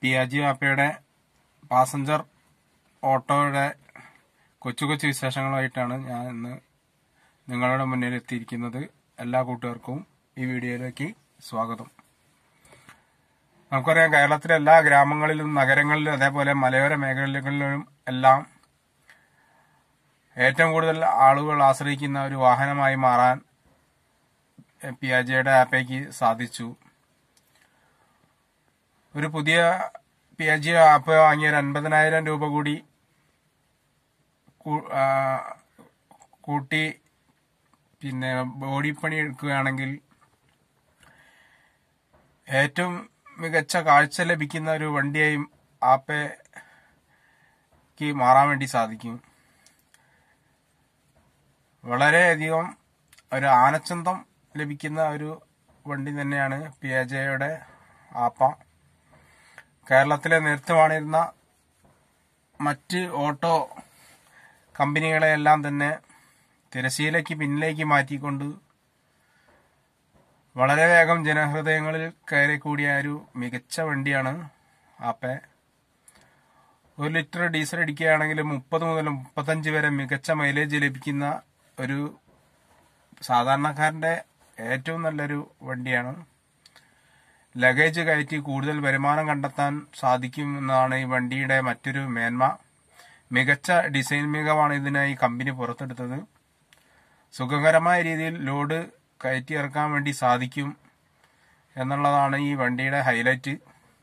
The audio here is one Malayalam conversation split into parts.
പിയാജി ആപ്പയുടെ പാസഞ്ചർ ഓട്ടോയുടെ കൊച്ചു കൊച്ചു വിശേഷങ്ങളുമായിട്ടാണ് ഞാൻ ഇന്ന് നിങ്ങളുടെ മുന്നിൽ എത്തിയിരിക്കുന്നത് എല്ലാ കൂട്ടുകാർക്കും ഈ വീഡിയോയിലേക്ക് സ്വാഗതം നമുക്കറിയാം കേരളത്തിലെ എല്ലാ ഗ്രാമങ്ങളിലും നഗരങ്ങളിലും അതേപോലെ മലയോര മേഖലകളിലും എല്ലാം ഏറ്റവും കൂടുതൽ ആളുകൾ ആശ്രയിക്കുന്ന ഒരു വാഹനമായി മാറാൻ പിയാജയുടെ ആപ്പയ്ക്ക് സാധിച്ചു ഒരു പുതിയ പിയാജി ആപ്പ് വാങ്ങിയ ഒരു അൻപതിനായിരം രൂപ കൂടി കൂ- ആ, കൂട്ടി പിന്നെ ബോഡി പണി എടുക്കുകയാണെങ്കിൽ ഏറ്റവും മികച്ച കാഴ്ച ലഭിക്കുന്ന ഒരു വണ്ടിയായും ആപ്പയ്ക്ക് മാറാൻ വേണ്ടി സാധിക്കും വളരെയധികം ഒരു ആനച്ചന്തം ലഭിക്കുന്ന ഒരു വണ്ടി തന്നെയാണ് പിയാജയുടെ ആപ്പ കേരളത്തിലെ നേതൃത്വമാണിരുന്ന മറ്റ് ഓട്ടോ കമ്പനികളെയെല്ലാം തന്നെ തിരശീലയ്ക്ക് പിന്നിലേക്ക് മാറ്റിക്കൊണ്ട് വളരെ വേഗം ജനഹൃദയങ്ങളിൽ കയറി കൂടിയ ഒരു മികച്ച വണ്ടിയാണ് ആപ്പെ ഒരു ലിറ്റർ ഡീസൽ അടിക്കുകയാണെങ്കിൽ മുപ്പത് മുതൽ മുപ്പത്തഞ്ച് വരെ മികച്ച മൈലേജ് ലഭിക്കുന്ന ഒരു സാധാരണക്കാരന്റെ ഏറ്റവും നല്ലൊരു വണ്ടിയാണ് ലഗേജ് കയറ്റി കൂടുതൽ വരുമാനം കണ്ടെത്താൻ സാധിക്കും എന്നതാണ് ഈ വണ്ടിയുടെ മറ്റൊരു മേന്മ മികച്ച ഡിസൈൻ മികവാണ് ഇതിനായി കമ്പനി പുറത്തെടുത്തത് സുഖകരമായ രീതിയിൽ ലോഡ് കയറ്റി ഇറക്കാൻ വേണ്ടി സാധിക്കും എന്നുള്ളതാണ് ഈ വണ്ടിയുടെ ഹൈലൈറ്റ്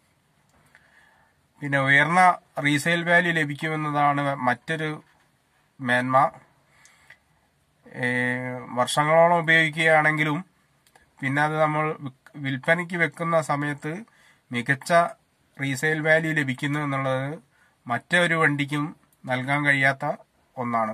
പിന്നെ ഉയർന്ന റീസെയിൽ വാല്യൂ ലഭിക്കുമെന്നതാണ് മറ്റൊരു മേന്മ ഏ, വർഷങ്ങളോളം ഉപയോഗിക്കുകയാണെങ്കിലും പിന്നെ അത് നമ്മൾ വിക്- വിൽപ്പനയ്ക്ക് വെക്കുന്ന സമയത്ത് മികച്ച റീസെയിൽ വാല്യൂ ലഭിക്കുന്നു എന്നുള്ളത് മറ്റൊരു വണ്ടിക്കും നൽകാൻ കഴിയാത്ത ഒന്നാണ്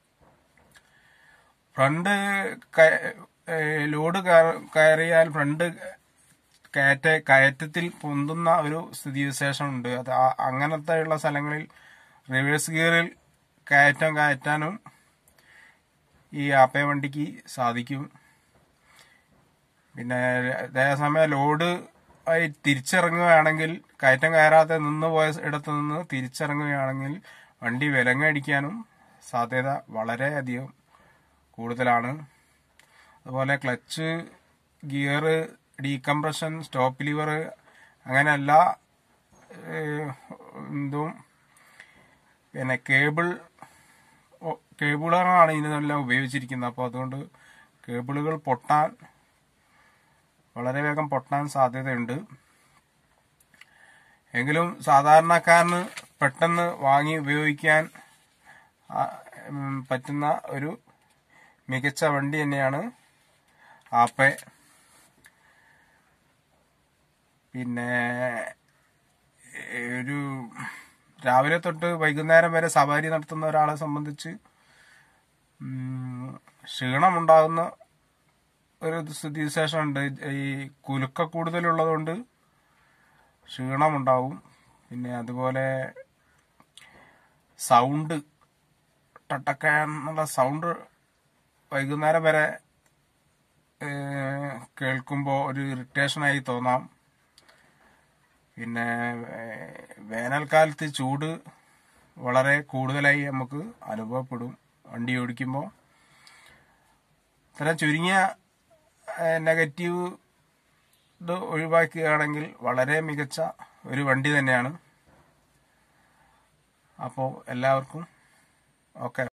ഫ്രണ്ട് ക- ഏ, ലോഡ് കയ- കയറിയാൽ ഫ്രണ്ട് കയറ്റ കയറ്റത്തിൽ പൊന്തുന്ന ഒരു സ്ഥിതിവിശേഷമുണ്ട് അത് ആ- അങ്ങനത്തെയുള്ള സ്ഥലങ്ങളിൽ റിവേഴ്സ് ഗിയറിൽ കയറ്റം കയറ്റാനും ഈ ആപ്പേ വണ്ടിക്ക് സാധിക്കും പിന്നെ അതേസമയം ലോഡ് ആയി തിരിച്ചിറങ്ങുകയാണെങ്കിൽ കയറ്റം കയറാതെ നിന്ന് പോയ ഇടത്ത് നിന്ന് തിരിച്ചിറങ്ങുകയാണെങ്കിൽ വണ്ടി വിലങ്ങടിക്കാനും സാധ്യത വളരെയധികം കൂടുതലാണ് അതുപോലെ clutch gear decompression stop lever അങ്ങനെ എല്ലാ ഏഹ്, ഇതും പിന്നെ കേബിൾ ഓ- കേബിളുകളാണ് ഇതിനെല്ലാം ഉപയോഗിച്ചിരിക്കുന്നത് അപ്പോൾ അതുകൊണ്ട് കേബിളുകൾ പൊട്ടാൻ വളരെ വേഗം പൊട്ടാൻ സാധ്യതയുണ്ട് എങ്കിലും സാധാരണക്കാരന് പെട്ടെന്ന് വാങ്ങി ഉപയോഗിക്കാൻ ആ, ഉം, പറ്റുന്ന ഒരു മികച്ച വണ്ടി തന്നെയാണ് ആപ്പെ പിന്നെ ഏ, ഒരു രാവിലെ തൊട്ട് വൈകുന്നേരം വരെ സവാരി നടത്തുന്ന ഒരാളെ സംബന്ധിച്ച് ഉം, ക്ഷീണമുണ്ടാകുന്ന ഒരു സ്ഥിതിവിശേഷമുണ്ട് ഈ കുലുക്ക കൂടുതലുള്ളതുകൊണ്ട് ക്ഷീണമുണ്ടാവും പിന്നെ അതുപോലെ സൗണ്ട് ടട്ടക്ക എന്നുള്ള സൗണ്ട് വൈകുന്നേരം വരെ കേൾക്കുമ്പോൾ ഒരു ഇറിറ്റേഷനായി തോന്നാം പിന്നെ ഏഹ്, വേനൽക്കാലത്ത് ചൂട് വളരെ കൂടുതലായി നമുക്ക് അനുഭവപ്പെടും വണ്ടി ഓടിക്കുമ്പോൾ ഇത്തരം ചുരുങ്ങിയ ഏഹ്, നെഗറ്റീവ് ഇത് ഒഴിവാക്കുകയാണെങ്കിൽ വളരെ മികച്ച ഒരു വണ്ടി തന്നെയാണ് അപ്പോൾ എല്ലാവർക്കും ഓക്കെ